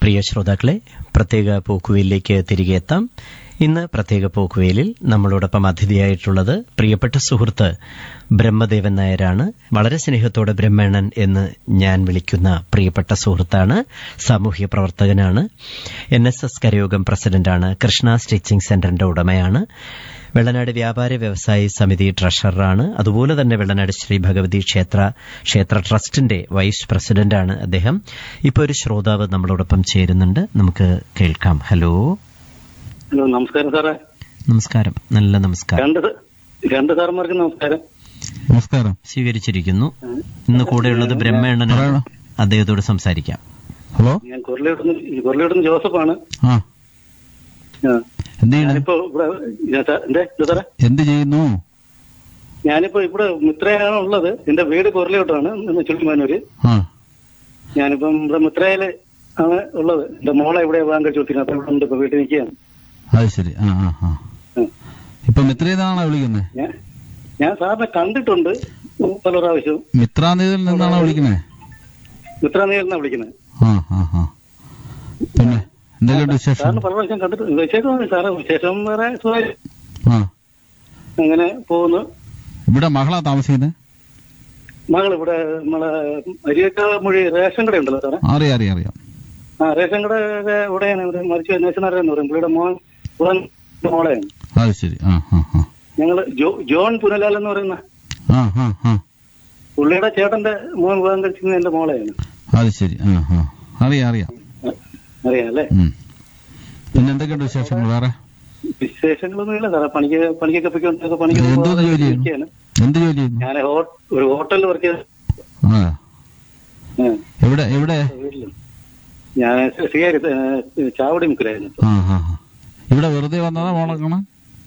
പ്രിയ ശ്രോതാക്കളെ പ്രത്യേക പോക്കുവയിലേക്ക് തിരികെ എത്താം ഇന്ന് പ്രത്യേക പോക്കുവയിലിൽ നമ്മളോടൊപ്പം അതിഥിയായിട്ടുള്ളത് പ്രിയപ്പെട്ട സുഹൃത്ത് ബ്രഹ്മദേവൻ നായരാണ് വളരെ സ്നേഹത്തോടെ ബ്രഹ്മേണൻ എന്ന് ഞാൻ വിളിക്കുന്ന പ്രിയപ്പെട്ട സുഹൃത്താണ് സാമൂഹ്യ പ്രവർത്തകനാണ് എൻ എസ് എസ് കരയോഗം പ്രസിഡന്റാണ് കൃഷ്ണ സ്റ്റിച്ചിങ് സെന്ററിന്റെ ഉടമയാണ് വെള്ളനാട് വ്യാപാര വ്യവസായി സമിതി ട്രഷററാണ് അതുപോലെ തന്നെ വെള്ളനാട് ശ്രീ ഭഗവതി ക്ഷേത്ര ക്ഷേത്ര ട്രസ്റ്റിന്റെ വൈസ് പ്രസിഡന്റാണ് അദ്ദേഹം ഇപ്പോൾ ഒരു ശ്രോതാവ് നമ്മളോടൊപ്പം ചേരുന്നുണ്ട് നമുക്ക് കേൾക്കാം ഹലോ ഹലോ നമസ്കാരം സാറേ നമസ്കാരം നല്ല നമസ്കാരം രണ്ട് സ- രണ്ട് സാറന്മാർക്ക് നമസ്കാരം നമസ്കാരം സ്വീകരിച്ചിരിക്കുന്നു ഇന്ന് കൂടെയുള്ളത് ബ്രഹ്മേണ്ണൻ പറയണം. അദ്ദേഹത്തോട് സംസാരിക്കാം ഹലോ ഞാൻ കൊറലിയോടുന്ന് കൊറലിയോടുന്ന് ജോസഫാണ് ആ ആ. എന്ത് ചെയ്യണം ഞാനിപ്പോ ഇവിടെ ഞാൻ സാ- എന്തേ ഇത് സാറേ എന്ത് ചെയ്യുന്നു ഞാനിപ്പോ ഇവിടെ മിത്രയാണ് ഉള്ളത് എന്റെ വീട് കൊറലിയോട്ടാണ് ചുള്ളിമാനൂര് ആ ഞാനിപ്പം ഇവിടെ മിത്രയില് ആണ് ഉള്ളത് എന്റെ മോളെ ഇവിടെ വിവാഹം കഴിച്ചു കൊടുത്തിരുന്നു അപ്പൊ ഇവിടെ ഉണ്ട് ഇപ്പൊ വീട്ടിൽ നിൽക്കുകയാണ് അത് ശരി ആ ആ ആ ഉം. ഇപ്പൊ മിത്രേതാണോ വിളിക്കുന്നത് ഞാൻ ഞാൻ സാറിനെ കണ്ടിട്ടുണ്ട് പല പ്രാവശ്യവും മിത്രാന്തീതിൽ നിന്നാണോ വിളിക്കുന്നത് മിത്ര നേരിന്നാ വിളിക്കുന്നത് ആ ആ ആ പിന്നെ എന്തൊക്കെയുണ്ട് വിശേഷം സാറിന് പല പ്രാവശ്യം കണ്ടിട്ട് വിശേഷമാണ് സാറേ വിശേഷം വേറെ സുഖമായി ആ അങ്ങനെ പോകുന്നു ഇവിടെ മകളാ താമസിക്കുന്നത് മകൾ ഇവിടെ നമ്മളെ അരിയക്കാ മൊഴി റേഷൻ കട ഉണ്ടല്ലോ സാറേ അറിയാം അറിയാം അറിയാം ആ റേഷൻ കട ഇവിടെയാണ് ഇവിടെ മരിച്ചു നേഴ്സണറി എന്ന് പറയും പുള്ളിയുടെ മോൻ പുറൻ മോളെയാണ് അത് ശരി ആ ആ ആ ഞങ്ങള് ജോ ജോൺ പുനലാൽ എന്ന് പറയുന്ന ആ ആ ആ പുള്ളിയുടെ ചേട്ടന്റെ മോൻ വിവാഹം കഴിച്ചിരുന്ന എന്റെ മോളെയാണ് അത് ശരി ആ ആ അറിയാം അറിയാം ആ, അറിയാം അല്ലേ ഉം. പിന്നെ എന്തൊക്കെയുണ്ട് വിശേഷങ്ങൾ വേറെ വിശേഷങ്ങളൊന്നും ഇല്ല സാറേ പണിക്ക് പണിക്കൊക്കെ പൊയ്ക്കൊണ്ടൊക്കെ പണിക്ക് എന്തോ പോകാതെ ജോലി ചെയ്യുന്നു ഇരിക്കുകയാണ്. എന്ത് ജോലി ചെയ്യുന്നു ഞാൻ ഹോ- ഒരു ഹോട്ടലിൽ വർക്ക് ചെയ്ത് ആ ആ, എവിടെ എവിടെ വീട്ടില് ഞാൻ ശ്രീകാരി ചാവടി മുക്കിലായിരുന്നു ആ ആ ആ. ഇവിടെ വെറുതെ വന്നതാ മോളെ കാണാൻ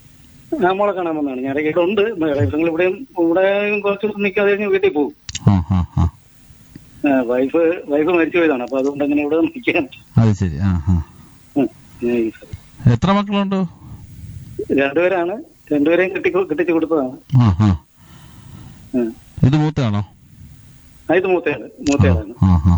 ആ മോളെ കാണാൻ വന്നതാണ് ഞാൻ ഇടയ്ക്ക് ഉണ്ട് നിങ്ങൾ ഇവിടെയും ഇവിടെയും കുറച്ച് ദിവസം നിൽക്കാതെ കഴിഞ്ഞ് വീട്ടിൽ പോകും ആ ആ ആ ആ, വൈഫ് വൈഫ് മരിച്ചു പോയതാണ് അപ്പൊ അതുകൊണ്ട് അങ്ങനെ ഇവിടെ നിൽക്കാൻ അത് ശരി ആ ആ ഉം. ഉം, സാർ. എത്ര മക്കളുണ്ട് രണ്ടുപേരാണ് രണ്ടുപേരെയും കെട്ടി കെട്ടിച്ചു കൊടുത്തതാണ് ആ ആ ഉം. ഇത് മൂത്തയാണോ ആ, ഇത് മൂത്തയാള് മൂത്തയാളാണ് ആ ആ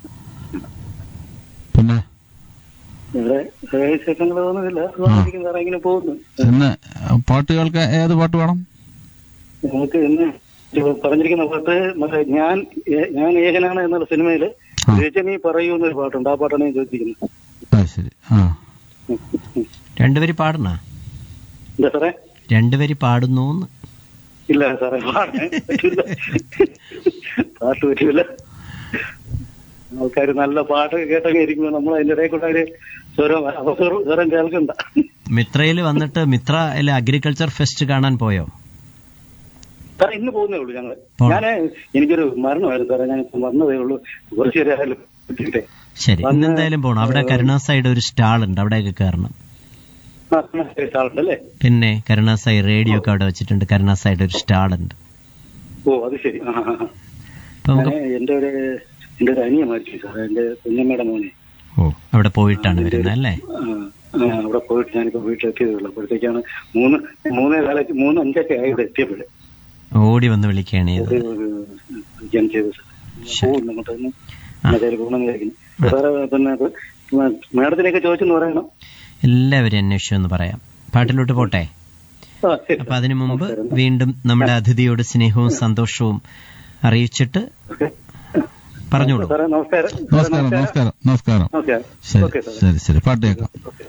പിന്നെ ഇവിടെ വേറെ വിശേഷങ്ങളൊന്നുമില്ല സുഖമായിരിക്കും സാറേ ഇങ്ങനെ പോകുന്നു ഇന്ന് പാട്ട് കേൾക്കാൻ ഏത് പാട്ട് വേണം നമുക്ക് ഇന്ന് പറഞ്ഞിരിക്കുന്ന പാട്ട് മറ്റേ ഞാൻ ഏ- ഞാൻ ഏകനാണ് എന്നുള്ള സിനിമയില് ആ. രജനി പറയൂ എന്നൊരു പാട്ടുണ്ട് ആ പാട്ടാണ് ഞാൻ ചോദിച്ചിരിക്കുന്നത് അത് ശരി ആ ഉം. ഉം. രണ്ടുപേര് പാടണ എന്താ സാറേ രണ്ടുപേര് പാടുന്നു ഇല്ല സാറേ പാടാൻ പറ്റില്ല പാട്ട് പറ്റില്ല ആൾക്കാർ നല്ല പാട്ട് കേട്ടൊക്കെ ഇരിക്കുമ്പോ നമ്മൾ അതിന്റെ ഇടയിൽ കൂടെ ഒരു സ്വരം അവസരം സ്വരം കേൾക്കണ്ട മിത്രയിൽ വന്നിട്ട് മിത്രയിലെ അഗ്രികൾച്ചർ ഫെസ്റ്റ് കാണാൻ പോയോ സാറേ ഇന്ന് പോകുന്നേ ഉള്ളൂ ഞങ്ങള് പോണം. ഞാന് എനിക്കൊരു മരണമായിരുന്നു സാറേ ഞാൻ ഇപ്പം വന്നതേ ഉള്ളൂ കുറച്ച് നേരം പറ്റിയിട്ടേ ശരി വന്ന് ഇന്ന് എന്തായാലും പോണം അവിടെ കരുണാസായിട്ട് ഒരു സ്റ്റാൾ ഉണ്ട് അവിടെയൊക്കെ കയറണം ആളുണ്ടല്ലേ പിന്നെ കരുണാസായി റേഡിയോ ഒക്കെ അവിടെ വെച്ചിട്ടുണ്ട് കരുണാസായിട്ട് ഒരു സ്റ്റാൾ ഉണ്ട് ഓ അത് ശരി ആ ആ, ആ. അപ്പൊ നമുക്ക് ഞാന് എന്റെ ഒരു എന്റെ ഒരു അനിയ മരിച്ചു സാറേ എന്റെ കുഞ്ഞമ്മയുടെ മോനെ ഓ അവിടെ പോയിട്ടാണ് വരുന്നത് അല്ലേ ആ, ആ, അവിടെ പോയിട്ട് ഞാനിപ്പോ വീട്ടിലെത്തിയതേ ഉള്ളൂ അപ്പോഴത്തേക്കാണ് മൂന്ന് മൂന്നേ കാലത്ത് മൂന്ന് അഞ്ചൊക്കെ ആയി ഇവിടെ എത്തിയപ്പോഴേ ഓടി വന്ന് വിളിക്കുകയാണ് ചെയ്തത് ഞാൻ ചെയ്തു സാർ പോകുന്നു അങ്ങോട്ട് തന്നെ അതേ പോകണമെന്ന് വിചാരിക്കുന്നു സാറേ പിന്നെ ഇപ്പൊ മേഡത്തിനെയൊക്കെ ചോദിച്ചെന്ന് പറയണം എല്ലാവരും അന്വേഷിച്ചു എന്ന് പറയാം പാട്ടിലോട്ട് പോട്ടെ ആ ശരി അപ്പൊ അതിനു മുമ്പ് വീണ്ടും നമ്മുടെ അതിഥിയോട് സ്നേഹവും സന്തോഷവും അറിയിച്ചിട്ട് ഓക്കെ. പറഞ്ഞോളൂ സാറേ നമസ്കാരം നമസ്കാരം നമസ്കാരം നമസ്കാരം നമസ്കാരം ശരി ഓക്കെ സാറേ ശരി ശരി പാട്ട് കേൾക്കാം